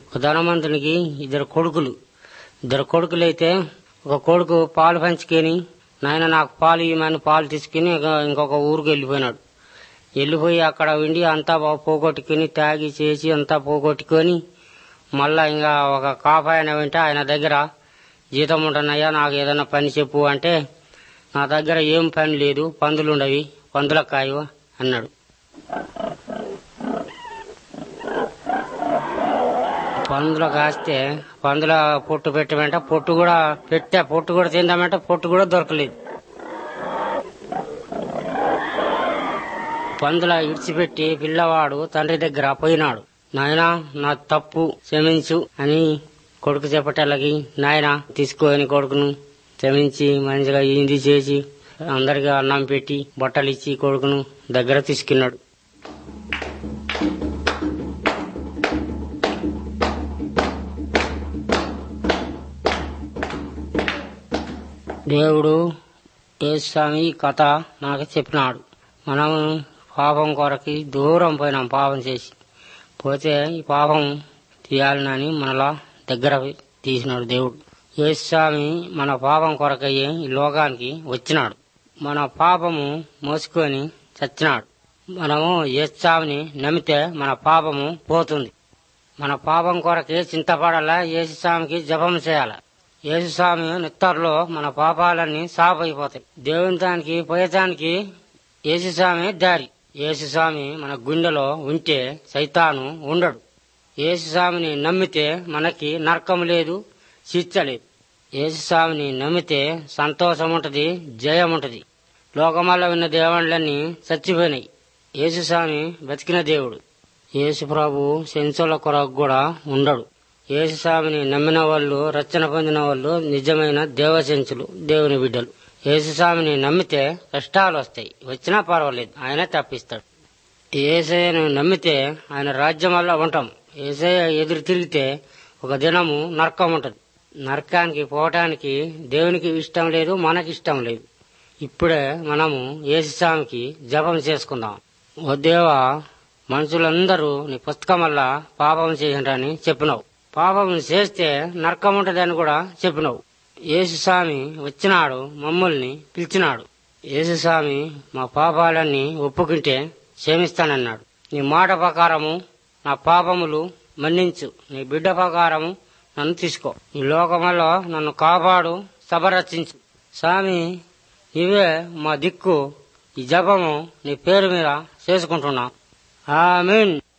ఒక ధనవంతునికి ఇద్దరు కొడుకులు ఇద్దరు కొడుకులైతే ఒక కొడుకు పాలు పంచుకొని నాయన నాకు పాలు ఇవ్వమని పాలు తీసుకుని ఇక- ఇంకొక ఊరికి వెళ్ళిపోయినాడు వెళ్ళిపోయి అక్కడ ఉండి అంతా బా- పోగొట్టుకుని తాగి చేసి అంతా పోగొట్టుకొని మళ్ళా ఇంకా ఒక కాపాయన వింటే ఆయన దగ్గర జీతం ఉంటున్నాయా నాకు ఏదైనా పని చెప్పు అంటే నా దగ్గర ఏం పని లేదు పందులు ఉండవి పందుల కాయు అన్నాడు పందులు కాస్తే పందుల పొట్టు పెట్టమంటే పొట్టు కూడా పెట్టా పొట్టు కూడా తిందామంటే పొట్టు కూడా దొరకలేదు పందుల ఇడిచిపెట్టి పిల్లవాడు తండ్రి దగ్గర పోయినాడు నాయనా నా తప్పు క్షమించు అని కొడుకు చెప్పటాలకి నాయన తీసుకొని కొడుకును క్షమించి మంచిగా ఇది చేసి అందరికి అన్నం పెట్టి బట్టలు ఇచ్చి కొడుకును దగ్గర తీసుకున్నాడు దేవుడు యేసుస్వామి ఈ కథ నాకు చెప్పినాడు మనం పాపం కొరకి దూరం పోయినాం పాపం చేసి పోతే ఈ పాపం తీయాలని మనలా దగ్గర తీసినాడు దేవుడు యేసుస్వామి మన పాపం కొరకయ్యే ఈ లోకానికి వచ్చినాడు మన పాపము మోసుకొని చచ్చినాడు మనము యేసుస్వామిని నమ్మితే మన పాపము పోతుంది మన పాపం కొరకి చింతపడాలా యేసుస్వామికి జపం చేయాల యేసుస్వామి నిత్తర్లో మన పాపాలన్నీ సాఫ్ అయిపోతాయి దేవుని దానికి పోయేదానికి యేసుస్వామి దారి యేసుస్వామి మన గుండెలో ఉంటే సైతాను ఉండడు యేసుస్వామిని నమ్మితే మనకి నరకం లేదు శిక్ష లేదు యేసుస్వామిని నమ్మితే సంతోషం ఉంటది జయం ఉంటది లోకమల్ల ఉన్న దేవుళ్ళన్నీ చచ్చిపోయినాయి యేసుస్వామి బతికిన దేవుడు యేసు ప్రభు సెంచుల కొరకు కూడా ఉండడు యేసుస్వామిని నమ్మిన వాళ్ళు రచన పొందిన వాళ్ళు నిజమైన దేవశంచులు దేవుని బిడ్డలు యేసుస్వామిని నమ్మితే కష్టాలు వస్తాయి వచ్చినా పర్వాలేదు ఆయన తప్పిస్తాడు ఏసయ్యను నమ్మితే ఆయన రాజ్యం వల్ల ఉంటాం ఏసయ్య ఎదురు తిరిగితే ఒక దినము నరకం ఉంటది నరకానికి పోవటానికి దేవునికి ఇష్టం లేదు మనకి ఇష్టం లేదు ఇప్పుడే మనము యేసుస్వామికి జపం చేసుకుందాం ఓ దేవా మనుషులందరూ నీ పుస్తకం వల్ల పాపం చేయండి చెప్పినావు పాపం చేస్తే నరకం ఉంటదని కూడా చెప్పినావు యేసుస్వామి వచ్చినాడు మమ్మల్ని పిలిచినాడు యేసుస్వామి మా పాపాలన్నీ ఒప్పుకుంటే క్షమిస్తానన్నాడు నీ మాట ప్రకారము నా పాపములు మన్నించు నీ బిడ్డ ప్రకారము నన్ను తీసుకో ఈ లోకములో నన్ను కాపాడు సభరచించు స్వామి నీవే మా దిక్కు ఈ జపము నీ పేరు మీద చేసుకుంటున్నా ఆమెన్